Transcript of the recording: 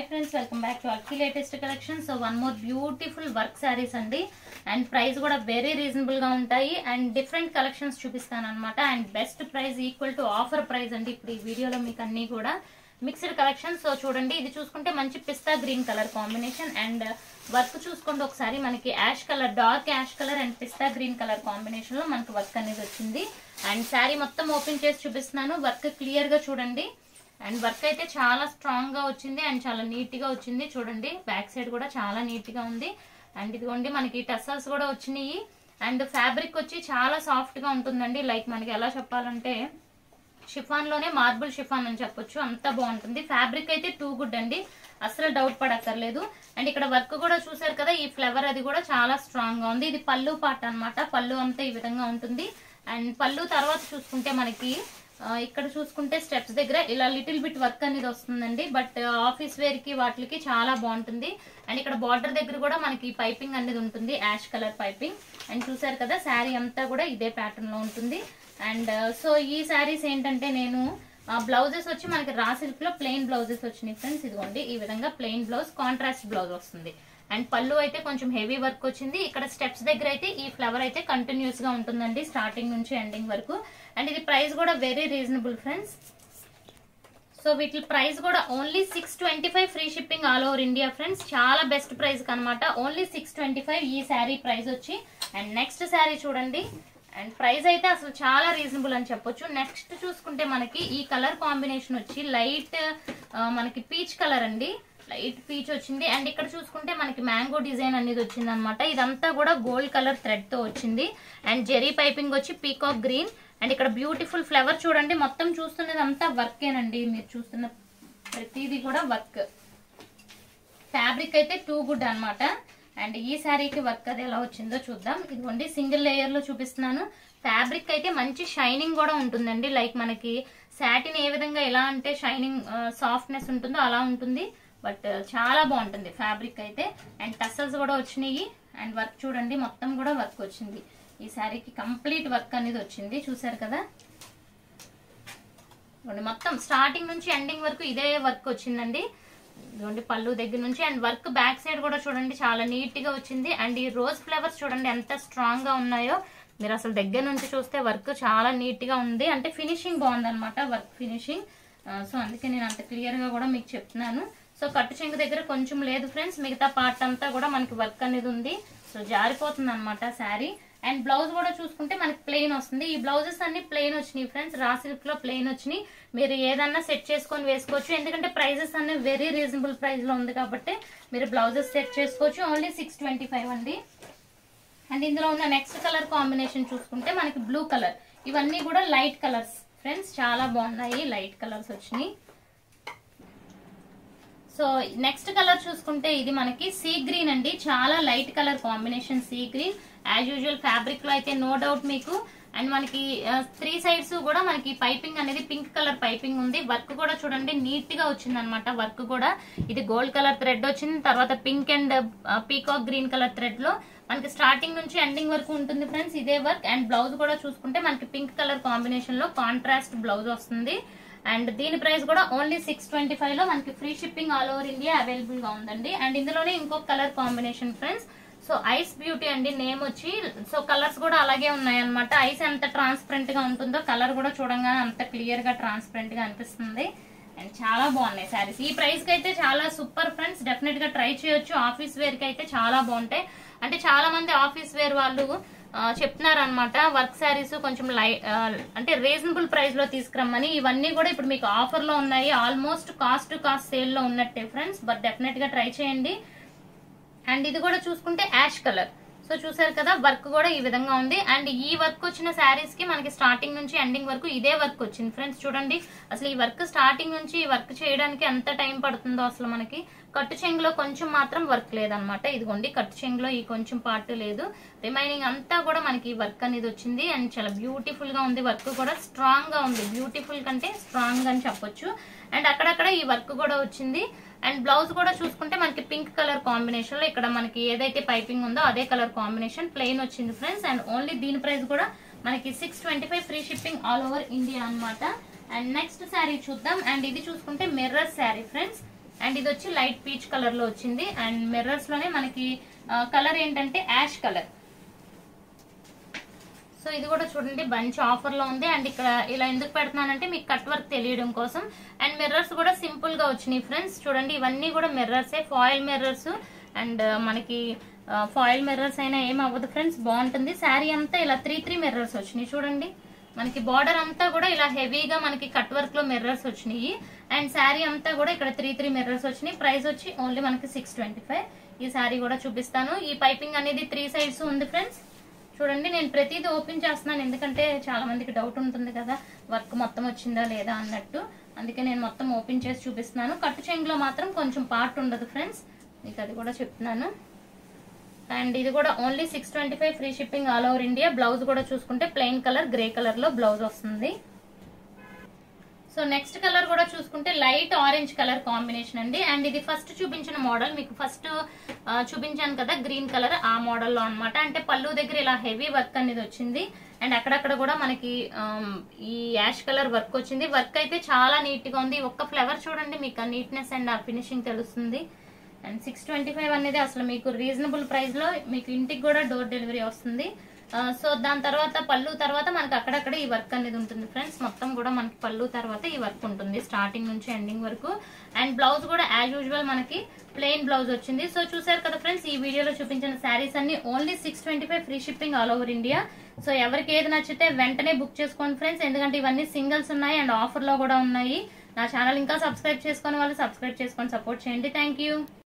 friends welcome back to Akki latest collection so one more beautiful work sarees అండి and price కూడా very reasonable గా ఉంటాయి and different collections చూపిస్తాను అనమాట and best price equal to offer price అండి ఇప్పుడు ఈ వీడియోలో మీకు అన్ని కూడా మిక్స్డ్ కలెక్షన్ సో చూడండి ఇది చూసుకుంటే మంచి pista green colour combination and work చూసుకోండి ఒకసారి మనకి ash colour dark ash colour and pista green colour combination లో మనకి వర్క్ అనేది వచ్చింది అండ్ శారీ మొత్తం ఓపెన్ చేసి చూపిస్తున్నాను వర్క్ క్లియర్ గా చూడండి అండ్ వర్క్ అయితే చాలా స్ట్రాంగ్ గా వచ్చింది అండ్ చాలా నీట్ గా వచ్చింది చూడండి బ్యాక్ సైడ్ కూడా చాలా నీట్ గా ఉంది అండ్ ఇదిగోండి మనకి టసల్స్ కూడా వచ్చినాయి అండ్ ఫ్యాబ్రిక్ వచ్చి చాలా సాఫ్ట్ గా ఉంటుందండి లైక్ మనకి ఎలా చెప్పాలంటే షిఫాన్ లోనే మార్బుల్ షిఫాన్ అని చెప్పొచ్చు అంత బాగుంటుంది ఫ్యాబ్రిక్ అయితే టూ గుడ్ అండి అసలు డౌట్ పడక్కర్లేదు అండ్ ఇక్కడ వర్క్ కూడా చూసారు కదా ఈ ఫ్లవర్ అది కూడా చాలా స్ట్రాంగ్ గా ఉంది ఇది పళ్ళు పాట అన్నమాట పళ్ళు అంతా ఈ విధంగా ఉంటుంది అండ్ పళ్ళు తర్వాత చూసుకుంటే మనకి ఆ, ఇక్కడ చూసుకుంటే స్టెప్స్ దగ్గర ఇలా లిటిల్ బిట్ వర్క్ అనేది వస్తుందండి బట్ ఆఫీస్ వేర్ కి వాటికి చాలా బాగుంటుంది అండ్ ఇక్కడ బార్డర్ దగ్గర కూడా మనకి పైపింగ్ అనేది ఉంటుంది యాష్ కలర్ పైపింగ్ అండ్ చూసారు కదా శారీ అంతా కూడా ఇదే ప్యాటర్న్ లో ఉంటుంది అండ్ సో ఈ శారీస్ ఏంటంటే నేను బ్లౌజెస్ వచ్చి మనకి రా సిల్క్ లో ప్లెయిన్ బ్లౌజెస్ వచ్చినాయి ఫ్రెండ్స్ ఇదిగోండి ఈ విధంగా ప్లెయిన్ బ్లౌజ్ కాంట్రాస్ట్ బ్లౌజ్ వస్తుంది అండ్ పళ్ళు అయితే కొంచెం హెవీ వర్క్ వచ్చింది ఇక్కడ స్టెప్స్ దగ్గర అయితే ఈ ఫ్లవర్ అయితే కంటిన్యూస్ గా ఉంటుందండి స్టార్టింగ్ నుంచి ఎండింగ్ వరకు అండ్ ఇది ప్రైస్ కూడా వెరీ రీజనబుల్ ఫ్రెండ్స్ సో వీటి ప్రైస్ కూడా only six twenty five free shipping all over India friends చాలా బెస్ట్ ప్రైస్ అనమాట ఓన్లీ సిక్స్ ట్వంటీ ఫైవ్ ఈ శారీ ప్రైస్ వచ్చి అండ్ నెక్స్ట్ శారీ చూడండి అండ్ ప్రైస్ అయితే అసలు చాలా రీజనబుల్ అని చెప్పొచ్చు నెక్స్ట్ చూసుకుంటే మనకి ఈ కలర్ కాంబినేషన్ వచ్చి లైట్ మనకి పీచ్ కలర్ అండి లైట్ పీచ్ వచ్చింది అండ్ ఇక్కడ చూసుకుంటే మనకి మ్యాంగో డిజైన్ అనేది వచ్చింది అనమాట ఇదంతా కూడా గోల్డ్ కలర్ థ్రెడ్ తో వచ్చింది అండ్ జెరీ పైపింగ్ వచ్చి పీకాక్ గ్రీన్ అండ్ ఇక్కడ బ్యూటిఫుల్ ఫ్లవర్ చూడండి మొత్తం చూస్తున్నది అంతా వర్కేనండి మీరు చూస్తున్న ప్రతిదీ కూడా వర్క్ ఫ్యాబ్రిక్ అయితే టూ గుడ్ అన్నమాట అండ్ ఈ శారీకి వర్క్ అది ఎలా వచ్చిందో చూద్దాం ఇదిగోండి సింగిల్ లేయర్ లో చూపిస్తున్నాను ఫ్యాబ్రిక్ అయితే మంచి షైనింగ్ కూడా ఉంటుందండి లైక్ మనకి సాటిన్ ఏ విధంగా ఎలా అంటే షైనింగ్ సాఫ్ట్నెస్ ఉంటుందో అలా ఉంటుంది బట్ చాలా బాగుంటుంది ఫ్యాబ్రిక్ అయితే అండ్ టసల్స్ కూడా వచ్చినాయి అండ్ వర్క్ చూడండి మొత్తం కూడా వర్క్ వచ్చింది ఈ శారీకి కంప్లీట్ వర్క్ అనేది వచ్చింది చూసారు కదా ఇదిగోండి మొత్తం స్టార్టింగ్ నుంచి ఎండింగ్ వరకు ఇదే వర్క్ వచ్చిందండి ఇదిగోండి పళ్ళు దగ్గర నుంచి అండ్ వర్క్ బ్యాక్ సైడ్ కూడా చూడండి చాలా నీట్ గా వచ్చింది అండ్ ఈ రోజ్ ఫ్లవర్స్ చూడండి ఎంత స్ట్రాంగ్ గా ఉన్నాయో మీరు అసలు దగ్గర నుంచి చూస్తే వర్క్ చాలా నీట్ గా ఉంది అంటే ఫినిషింగ్ బాగుంది అనమాట వర్క్ ఫినిషింగ్ సో అందుకే నేను అంత క్లియర్ గా కూడా మీకు చెప్తున్నాను సో కట్టు చెంగు దగ్గర కొంచెం లేదు ఫ్రెండ్స్ మిగతా పార్ట్ అంతా కూడా మనకి వర్క్ అనేది ఉంది సో జారిపోతుంది అనమాట శారీ అండ్ బ్లౌజ్ కూడా చూసుకుంటే మనకి ప్లెయిన్ వస్తుంది ఈ బ్లౌజెస్ అన్ని ప్లెయిన్ వచ్చినాయి ఫ్రెండ్స్ రా సిల్క్ లో ప్లెయిన్ వచ్చినాయి మీరు ఏదన్నా సెట్ చేసుకొని వేసుకోవచ్చు ఎందుకంటే ప్రైజెస్ అన్ని వెరీ రీజనబుల్ ప్రైస్ లో ఉంది కాబట్టి మీరు బ్లౌజెస్ సెట్ చేసుకోవచ్చు ఓన్లీ సిక్స్ ట్వంటీ ఫైవ్ అండి అండ్ ఇందులో ఉన్న నెక్స్ట్ కలర్ కాంబినేషన్ చూసుకుంటే మనకి బ్లూ కలర్ ఇవన్నీ కూడా లైట్ కలర్స్ ఫ్రెండ్స్ చాలా బాగున్నాయి లైట్ కలర్స్ వచ్చినాయి సో నెక్స్ట్ కలర్ చూసుకుంటే ఇది మనకి సీ గ్రీన్ అండి చాలా light colour combination sea green as usual fabric లో అయితే నో డౌట్ మీకు అండ్ మనకి త్రీ సైడ్స్ కూడా మనకి పైపింగ్ అనేది పింక్ కలర్ పైపింగ్ ఉంది వర్క్ కూడా చూడండి నీట్ గా వచ్చింది అనమాట వర్క్ కూడా ఇది గోల్డ్ కలర్ థ్రెడ్ వచ్చింది తర్వాత pink and peacock green colour thread లో మనకి స్టార్టింగ్ నుంచి ఎండింగ్ వరకు ఉంటుంది ఫ్రెండ్స్ ఇదే వర్క్ అండ్ బ్లౌజ్ కూడా చూసుకుంటే మనకి పింక్ కలర్ కాంబినేషన్ లో కాంట్రాస్ట్ బ్లౌజ్ వస్తుంది అండ్ దీని ప్రైస్ కూడా ఓన్లీ సిక్స్ ట్వంటీ ఫైవ్ లో మనకి free shipping all over India available గా ఉందండి అండ్ ఇందులోనే ఇంకొక colour combination friends so ice beauty అండి నేమ్ వచ్చి సో కలర్స్ కూడా అలాగే ఉన్నాయన్నమాట ఐస్ ఎంత ట్రాన్స్పరెంట్ గా ఉంటుందో కలర్ కూడా చూడంగానే అంత క్లియర్ గా ట్రాన్స్పరెంట్ గా అనిపిస్తుంది అండ్ చాలా బాగున్నాయి శారీస్ ఈ ప్రైస్ కి అయితే చాలా సూపర్ ఫ్రెండ్స్ డెఫినెట్ గా ట్రై చేయొచ్చు ఆఫీస్ వేర్ కి అయితే చాలా బాగుంటాయి అంటే చాలా మంది ఆఫీస్ వేర్ వాళ్ళు చెప్తున్నారు అనమాట వర్క్ శారీస్ కొంచెం లై ఆ, అంటే రీజనబుల్ ప్రైస్ లో తీసుకురమ్మని ఇవన్నీ కూడా ఇప్పుడు మీకు ఆఫర్ లో ఉన్నాయి almost cost to cost sale లో ఉన్నట్టే ఫ్రెండ్స్ బట్ డెఫినెట్ గా ట్రై చేయండి అండ్ ఇది కూడా చూసుకుంటే యాష్ కలర్ సో చూసారు కదా వర్క్ కూడా ఈ విధంగా ఉంది అండ్ ఈ వర్క్ వచ్చిన శారీస్ కి మనకి స్టార్టింగ్ నుంచి ఎండింగ్ వరకు ఇదే వర్క్ వచ్చింది ఫ్రెండ్స్ చూడండి అసలు ఈ వర్క్ స్టార్టింగ్ నుంచి ఈ వర్క్ చేయడానికి ఎంత టైం పడుతుందో అసలు మనకి కట్టు చెంగులో కొంచెం మాత్రం వర్క్ లేదనమాట ఇదిగోండి కట్టు చెంగులో ఈ కొంచెం పార్ట్ లేదు రిమైనింగ్ అంతా కూడా మనకి వర్క్ అనేది వచ్చింది అండ్ చాలా బ్యూటిఫుల్ గా ఉంది వర్క్ కూడా స్ట్రాంగ్ గా ఉంది బ్యూటిఫుల్ కంటే స్ట్రాంగ్ అని చెప్పొచ్చు అండ్ అక్కడక్కడ ఈ వర్క్ కూడా వచ్చింది అండ్ బ్లౌజ్ కూడా చూసుకుంటే మనకి పింక్ కలర్ కాంబినేషన్ లో ఇక్కడ మనకి ఏదైతే పైపింగ్ ఉందో అదే కలర్ కాంబినేషన్ ప్లెయిన్ వచ్చింది ఫ్రెండ్స్ అండ్ ఓన్లీ దీని ప్రైస్ కూడా మనకి six twenty five free shipping all over India అన్నమాట అండ్ నెక్స్ట్ శారీ చూద్దాం అండ్ ఇది చూసుకుంటే మిర్రర్ శారీ ఫ్రెండ్స్ అండ్ ఇది వచ్చి లైట్ పీచ్ కలర్ లో వచ్చింది అండ్ మిర్రర్స్ లోనే మనకి కలర్ ఏంటంటే యాష్ కలర్ సో ఇది కూడా చూడండి మంచి ఆఫర్ లో ఉంది అండ్ ఇక్కడ ఇలా ఎందుకు పెడుతున్నానంటే మీకు కట్ వర్క్ తెలియడం కోసం అండ్ మిర్రర్స్ కూడా సింపుల్ గా వచ్చినాయి ఫ్రెండ్స్ చూడండి ఇవన్నీ కూడా మిర్రర్సే ఫాయిల్ మిర్రర్స్ అండ్ మనకి ఫాయిల్ మిర్రర్స్ అయినా ఏం అవ్వదు ఫ్రెండ్స్ బాగుంటుంది శారీ అంతా ఇలా త్రీ త్రీ మిర్రర్స్ వచ్చినాయి చూడండి మనకి బార్డర్ అంతా కూడా ఇలా హెవీగా మనకి కట్ వర్క్ లో మిర్రర్స్ వచ్చినాయి అండ్ శారీ అంతా కూడా ఇక్కడ త్రీ త్రీ మిర్రర్స్ వచ్చినాయి ప్రైస్ వచ్చి ఓన్లీ మనకి సిక్స్ ట్వంటీ ఫైవ్ ఈ శారీ కూడా చూపిస్తాను ఈ పైపింగ్ అనేది త్రీ సైడ్స్ ఉంది ఫ్రెండ్స్ చూడండి నేను ప్రతిదీ ఓపెన్ చేస్తున్నాను ఎందుకంటే చాలా మందికి డౌట్ ఉంటుంది కదా వర్క్ మొత్తం వచ్చిందా లేదా అన్నట్టు అందుకే నేను మొత్తం ఓపెన్ చేసి చూపిస్తున్నాను కట్టు చెంగులో మాత్రం కొంచెం పార్ట్ ఉండదు ఫ్రెండ్స్ మీకు అది కూడా చెప్తున్నాను అండ్ ఇది కూడా only six twenty five free shipping all over India blouse కూడా చూసుకుంటే ప్లెయిన్ కలర్ గ్రే కలర్ లో బ్లౌజ్ వస్తుంది సో నెక్స్ట్ కలర్ కూడా చూసుకుంటే లైట్ ఆరెంజ్ కలర్ కాంబినేషన్ అండి అండ్ ఇది ఫస్ట్ చూపించిన మోడల్ మీకు ఫస్ట్ చూపించాను కదా గ్రీన్ కలర్ ఆ మోడల్లో అన్నమాట అంటే పళ్ళు దగ్గర ఇలా హెవీ వర్క్ అనేది వచ్చింది అండ్ అక్కడక్కడ కూడా మనకి ఆమ్, ఈ యాష్ కలర్ వర్క్ వచ్చింది వర్క్ అయితే చాలా నీట్ గా ఉంది ఒక్క ఫ్లవర్ చూడండి మీకు ఆ నీట్నెస్ అండ్ ఆ ఫినిషింగ్ తెలుస్తుంది అండ్ సిక్స్ ట్వంటీ ఫైవ్ అనేది అసలు మీకు రీజనబుల్ ప్రైస్ లో మీకు ఇంటికి కూడా డోర్ డెలివరీ వస్తుంది ఆ, సో దాని తర్వాత పళ్ళు తర్వాత మనకి అక్కడక్కడ ఈ వర్క్ అనేది ఉంటుంది ఫ్రెండ్స్ మొత్తం కూడా మనకి పళ్ళు తర్వాత ఈ వర్క్ ఉంటుంది స్టార్టింగ్ నుంచి ఎండింగ్ వరకు అండ్ బ్లౌజ్ కూడా యాజ్ యూజువల్ మనకి ప్లెయిన్ బ్లౌజ్ వచ్చింది సో చూసారు కదా ఫ్రెండ్స్ ఈ వీడియోలో చూపించిన శారీస్ అన్ని only six twenty five free shipping all over India so ఎవరికి ఏది నచ్చితే వెంటనే బుక్ చేసుకోండి ఫ్రెండ్స్ ఎందుకంటే ఇవన్నీ సింగిల్స్ ఉన్నాయి అండ్ ఆఫర్ లో కూడా ఉన్నాయి నా ఛానల్ ఇంకా సబ్స్క్రైబ్ చేసుకుని వాళ్ళు సబ్స్క్రైబ్ చేసుకొని సపోర్ట్ చేయండి థ్యాంక్ యూ